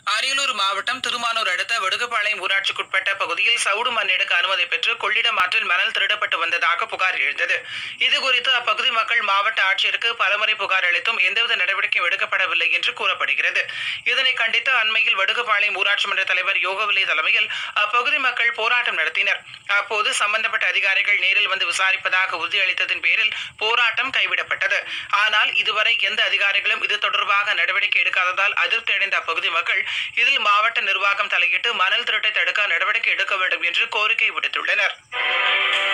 அரியலூர் மாவட்டம் திருமானூர் அடுத்த வடுகப்பாளையம் ஊராட்சிக்குட்பட்ட பகுதியில் சவுடு மண் எடுக்க அனுமதி பெற்று கொள்ளிடம் ஆற்றில் மணல் திருடப்பட்டு வந்ததாக புகார் எழுந்தது இதுகுறித்து அப்பகுதி மக்கள் மாவட்ட ஆட்சியருக்கு பலமுறை புகார் அளித்தும் எந்தவித நடவடிக்கையும் எடுக்கப்படவில்லை என்று கூறப்படுகிறது இதனை கண்டித்து அண்மையில் வடுகப்பாளையம் ஊராட்சி மன்ற தலைவர் யோகவில்லை தலைமையில் அப்பகுதி மக்கள் போராட்டம் நடத்தினர் அப்போது சம்பந்தப்பட்ட அதிகாரிகள் நேரில் வந்து விசாரிப்பதாக உறுதியளித்ததன் பேரில் போராட்டம் கைவிடப்பட்டது ஆனால் இதுவரை எந்த அதிகாரிகளும் இது தொடர்பாக நடவடிக்கை எடுக்காததால் அதிருப்தி அடைந்த அப்பகுதி மக்கள் இதில் மாவட்ட நிர்வாகம் தலையிட்டு மணல் திருட்டை தடுக்க நடவடிக்கை எடுக்க வேண்டும் என்று கோரிக்கை விடுத்துள்ளனர்